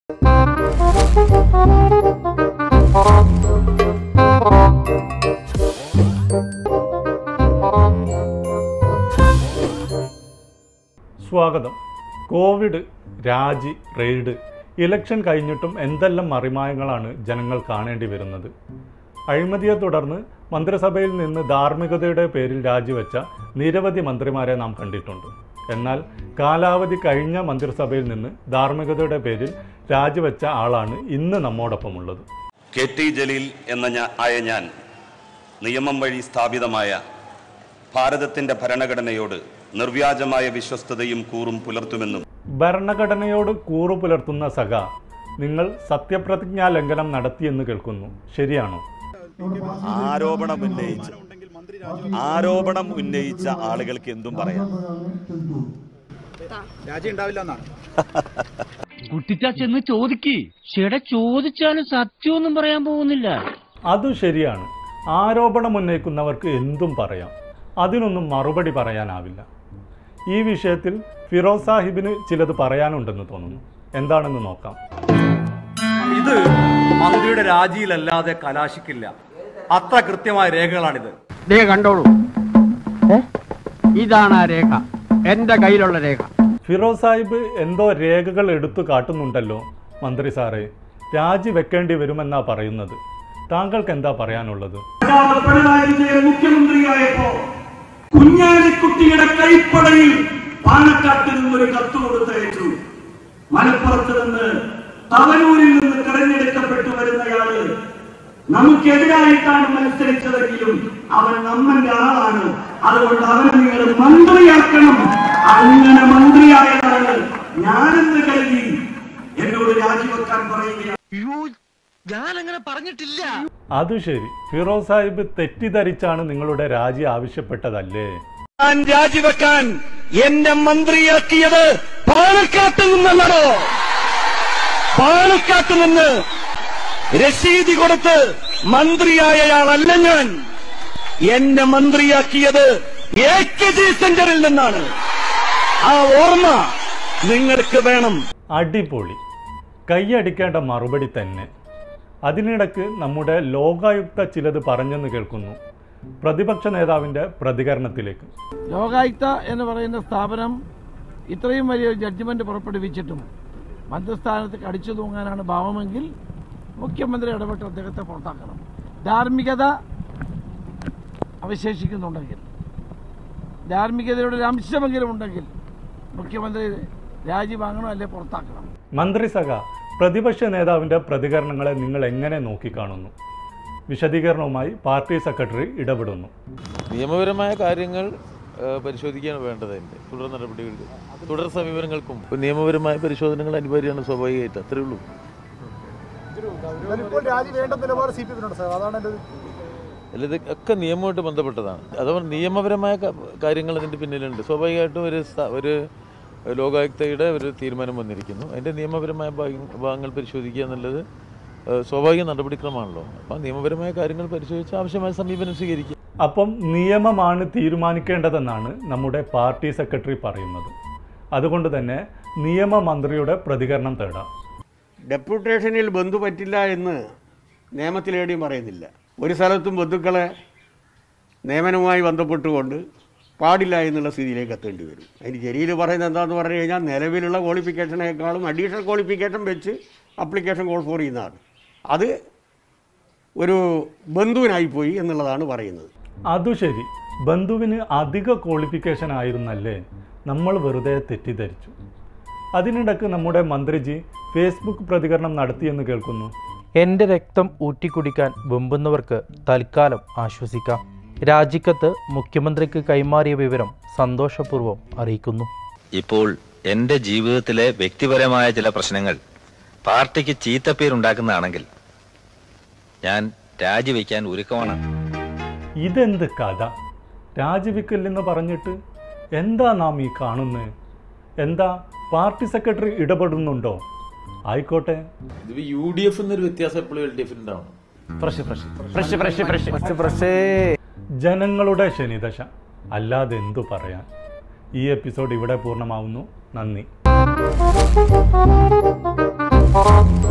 സ്വാഗതം കോവിഡ് രാജി raid election കഴിഞ്ഞിട്ടും എന്തെല്ലാം മറിമായങ്ങളാണ് ജനങ്ങൾ കാണേണ്ടി വരുന്നത് അഴിമതിയെ തുടർന്ന് മന്ത്രിസഭയിൽ നിന്ന് ധാർമ്മികതയുടെ പേരിൽ രാജിവെച്ച നിരവധി മന്ത്രിമാരെ നാം കണ്ടിട്ടുണ്ട് എന്നാൽ കാലാവധി കഴിഞ്ഞ മന്ത്രിസഭയിൽ നിന്ന് ധാർമ്മികതയുടെ പേരിൽ രാജിവെച്ച ആളാണ് ഇന്ന് നമ്മോടൊപ്പമുള്ളത് കെ ടി ജലീൽ എന്ന ഞാ- ആയ ഞാൻ നിയമം വഴി സ്ഥാപിതമായ ഭാരതത്തിന്റെ ഭരണഘടനയോട് നിർവ്യാജമായ വിശ്വസ്തതയും കൂറും പുലർത്തുമെന്നും ഭരണഘടനയോട് കൂറു പുലർത്തുന്ന സഖ നിങ്ങൾ സത്യപ്രതിജ്ഞാ ലംഘനം നടത്തിയെന്ന് കേൾക്കുന്നു ശരിയാണോ ആരോപണം ഉന്നയിച്ച ആരോപണം ഉന്നയിച്ച ആളുകൾക്ക് എന്തും പറയാം രാജി ഉണ്ടാവില്ല എന്നാണ് കുട്ടിച്ച ചെന്ന് ചോദിക്ക് ചേട്ടാ ചോദിച്ചാലും സത്യമൊന്നും പറയാൻ പോകുന്നില്ല അതു ശരിയാണ് ആരോപണം ഉന്നയിക്കുന്നവർക്ക് എന്തും പറയാം അതിനൊന്നും മറുപടി പറയാനാവില്ല ഈ വിഷയത്തിൽ ഫിറോസ് സാഹിബിന് ചിലത് പറയാനുണ്ടെന്ന് തോന്നുന്നു എന്താണെന്ന് നോക്കാം ഇത് മന്ത്രിയുടെ രാജിയിലല്ലാതെ കലാശിക്കില്ല അത്ര കൃത്യമായ രേഖകളാണിത് ദേ കണ്ടോളൂ ഇതാണ് ആ രേഖ എന്റെ കയ്യിലുള്ള രേഖ ഫിറോസ് സാഹിബ് എന്തോ രേഖകൾ എടുത്തു കാട്ടുന്നുണ്ടല്ലോ മന്ത്രി സാറേ രാജി വെക്കേണ്ടി വരുമെന്നാ പറയുന്നത് താങ്കൾക്ക് എന്താ പറയാനുള്ളത് രാജാവ് പിണറായി വിജയൻ മുഖ്യമന്ത്രിയായപ്പോ കുഞ്ഞാലിക്കുട്ടിയുടെ കൈപ്പടയിൽ പാലക്കാട്ടിൽ നിന്നൊരു കത്ത് കൊടുത്തയച്ചു മലപ്പുറത്ത് നിന്ന് തവനൂരിൽ നിന്ന് തെരഞ്ഞെടുക്കപ്പെട്ടു വരുന്നയാള് നമുക്കെതിരായിട്ടാണ് മത്സരിച്ചതെങ്കിലും അവൻ നമ്മന്റെ ആളാണ് അതുകൊണ്ട് അവനെ നിങ്ങൾ മന്ത്രിയാക്കണം അങ്ങനെ മന്ത്രിയായതാണ് ഞാനെന്ന് കരുതി എന്നോട് രാജിവെക്കാൻ പറയുകയാണ് അത് ശരി ഫിറോസ് സാഹിബ് തെറ്റിദ്ധരിച്ചാണ് നിങ്ങളുടെ രാജി ആവശ്യപ്പെട്ടതല്ലേ ഞാൻ രാജിവെക്കാൻ എന്നെ മന്ത്രിയാക്കിയത് പാലക്കാട്ട് നിന്നല്ലോ പാലക്കാട്ട് നിന്ന് രസീതി കൊടുത്ത് മന്ത്രിയായയാളല്ല ഞാൻ എന്നെ മന്ത്രിയാക്കിയത് എ കെ ജി സെന്ററിൽ നിന്നാണ് ആ ഓർമ്മ നിങ്ങൾക്ക് വേണം അടിപൊളി കൈയടിക്കേണ്ട മറുപടി തന്നെ അതിനിടക്ക് നമ്മുടെ ലോകായുക്ത ചിലത് പറഞ്ഞെന്ന് കേൾക്കുന്നു പ്രതിപക്ഷ നേതാവിൻ്റെ പ്രതികരണത്തിലേക്ക് ലോകായുക്ത എന്ന് പറയുന്ന സ്ഥാപനം ഇത്രയും വലിയ ജഡ്ജ്മെന്റ് പുറപ്പെടുവിച്ചിട്ടും മന്ത്രിസ്ഥാനത്ത് കടിച്ചു തൂങ്ങാനാണ് ഭാവമെങ്കിൽ മുഖ്യമന്ത്രി ഇടപെട്ട് അദ്ദേഹത്തെ പുറത്താക്കണം ധാർമ്മികത അവശേഷിക്കുന്നുണ്ടെങ്കിൽ ധാർമ്മികതയുടെ ഒരു അംശമെങ്കിലും ഉണ്ടെങ്കിൽ മുഖ്യമന്ത്രി രാജി വാങ്ങണോ അല്ലെ പുറത്താക്കണം മന്ത്രിസഭ പ്രതിപക്ഷ നേതാവിൻ്റെ പ്രതികരണങ്ങളെ നിങ്ങൾ എങ്ങനെ നോക്കിക്കാണുന്നു വിശദീകരണവുമായി പാർട്ടി സെക്രട്ടറി ഇടപെടുന്നു നിയമപരമായ കാര്യങ്ങൾ ആ, പരിശോധിക്കുകയാണ് വേണ്ടത് അതിൻ്റെ തുടർ നടപടികൾക്ക് തുടർ സമീപനങ്ങൾക്കും ഇപ്പോൾ നിയമപരമായ പരിശോധനകൾ അനിവാര്യമാണ് സ്വാഭാവികമായിട്ട് അത്രേ ഉള്ളൂ ഇപ്പോൾ രാജി വേണ്ട നിലപാട് സി പി എമ്മിനുണ്ട് സാർ അതാണ് എൻ്റെ ഒരു അല്ല ഇത് ഒക്കെ നിയമവുമായിട്ട് ബന്ധപ്പെട്ടതാണ് അഥവാ നിയമപരമായ ക- കാര്യങ്ങൾ അതിൻ്റെ പിന്നിലുണ്ട് സ്വാഭാവികമായിട്ടും ഒരു സ- ഒരു ലോകായുക്തയുടെ ഒരു തീരുമാനം വന്നിരിക്കുന്നു അതിൻ്റെ നിയമപരമായ ഭാഗ- ഭാഗങ്ങൾ പരിശോധിക്കുക എന്നുള്ളത് ആ, സ്വാഭാവിക നടപടിക്രമമാണല്ലോ അപ്പോൾ ആ നിയമപരമായ കാര്യങ്ങൾ പരിശോധിച്ച് ആവശ്യമായ സമീപനം സ്വീകരിക്കുക അപ്പം നിയമമാണ് തീരുമാനിക്കേണ്ടതെന്നാണ് നമ്മുടെ പാർട്ടി സെക്രട്ടറി പറയുന്നത് അതുകൊണ്ട് തന്നെ നിയമമന്ത്രിയുടെ പ്രതികരണം തേടാം ഡെപ്യൂട്ടേഷനിൽ ബന്ധു പറ്റില്ല എന്ന് നിയമത്തിലേടിയും പറയുന്നില്ല ഒരു സ്ഥലത്തും ബന്ധുക്കളെ നിയമനവുമായി ബന്ധപ്പെട്ടുകൊണ്ട് പാടില്ല എന്നുള്ള സ്ഥിതിയിലേക്ക് എത്തേണ്ടി വരും അതിന് ജലീൽ പറയുന്നത് എന്താണെന്ന് പറഞ്ഞു കഴിഞ്ഞാൽ നിലവിലുള്ള ക്വാളിഫിക്കേഷനേക്കാളും അഡീഷണൽ ക്വാളിഫിക്കേഷൻ വെച്ച് അപ്ലിക്കേഷൻ കോൾ ഫോർ ചെയ്യുന്നതാണ് അത് ഒരു ബന്ധുവിനായിപ്പോയി എന്നുള്ളതാണ് പറയുന്നത് അതു ശരി ബന്ധുവിന് അധിക ക്വാളിഫിക്കേഷൻ ആയിരുന്നല്ലേ നമ്മൾ വെറുതെ തെറ്റിദ്ധരിച്ചു അതിനിടക്ക് നമ്മുടെ മന്ത്രിജി ഫേസ്ബുക്ക് പ്രതികരണം നടത്തിയെന്ന് കേൾക്കുന്നു എൻ്റെ രക്തം ഊറ്റിക്കുടിക്കാൻ വെമ്പുന്നവർക്ക് തൽക്കാലം ആശ്വസിക്കാം രാജിക്കത്ത് മുഖ്യമന്ത്രിക്ക് കൈമാറിയ വിവരം സന്തോഷപൂർവ്വം അറിയിക്കുന്നു ഇപ്പോൾ എന്റെ ജീവിതത്തിലെ വ്യക്തിപരമായ ചില പ്രശ്നങ്ങൾ പാർട്ടിക്ക് ചീത്തപ്പേരുണ്ടാക്കുന്നതാണെങ്കിൽ ഞാൻ രാജിവെക്കാൻ ഒരുക്കമാണ് ഇതെന്ത് കഥ രാജിവെക്കല്ലെന്ന് പറഞ്ഞിട്ട് എന്താ നാം ഈ കാണുന്നത് എന്താ പാർട്ടി സെക്രട്ടറി ഇടപെടുന്നുണ്ടോ ആയിക്കോട്ടെ ഇത് യു ഡി എഫ് എന്നൊരു വ്യത്യാസം എപ്പോഴും എൽ ഡി എഫിൻ്റെ ആണ് ജനങ്ങളുടെ ശനിദശ അല്ലാതെ എന്തു പറയാൻ ഈ എപ്പിസോഡ് ഇവിടെ പൂർണ്ണമാവുന്നു നന്ദി Thank you.